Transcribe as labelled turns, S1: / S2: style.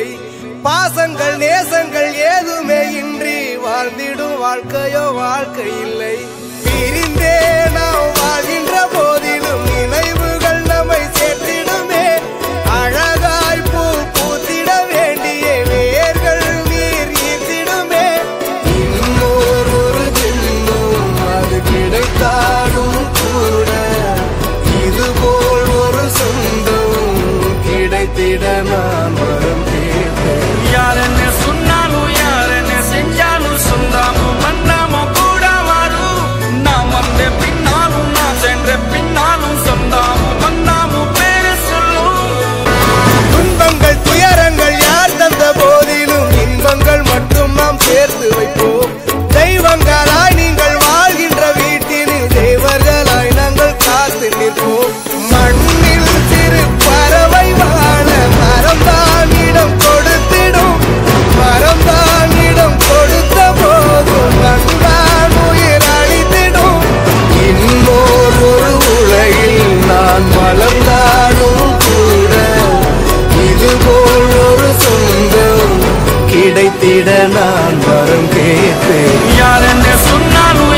S1: இல்லை பாசங்கள் நேசங்கள் ஏதுமே இன்றி வாழ்ந்திடும் வாழ்க்கையோ வாழ்க்கை இல்லை பிரிந்தே நாம் வாழ்கின்ற போதிலும் நினைவுகள் நம்மை சேர்த்திடுமே அழகாய் பூ பூத்திட வேண்டிய வேர்கள் நீர் ஈர்த்திடுமே இன்னொரு ஒரு ஜென்மம் அது கிடைத்தாலும் கூட இதுபோல் ஒரு சொந்தம் கிடைத்திட நான் வரம் கேட்பேன்
S2: யார் என்ன சொன்னாலும் யார் என்ன செஞ்சாலும் சொந்தாமும் மன்னாமும் கூட வரும் நான் வந்த பின்னாலும் நான் சென்ற பின்னாலும் சொந்தாமும் மன்னாமும் பேரு சொல்லும்
S1: துன்பங்கள் துயரங்கள் யார் தந்த போதிலும் இன்பங்கள் மட்டும் நாம் சேர்த்து வைப்போம் தெய்வங்களாய் நீங்கள் வாழ்கின்ற வீட்டினில் தேவர்களாய் நாங்கள் காத்து நிற்போம் மண்ணில் சிறு பறவை வாழ மரம்தான் இடம் கொடுத்திடும் மரம்தான் இடம் கொடுத்த போதும் மண்தான் உயிர் அளித்திடும் இன்னொரு ஒரு உலகில் நான் வளர்ந்தாலும் கூட இதுபோல் ஒரு சொந்தம் கிடைத்திட நான் வரம் கேட்பேன்
S2: யார் என்ன சொன்னாலும்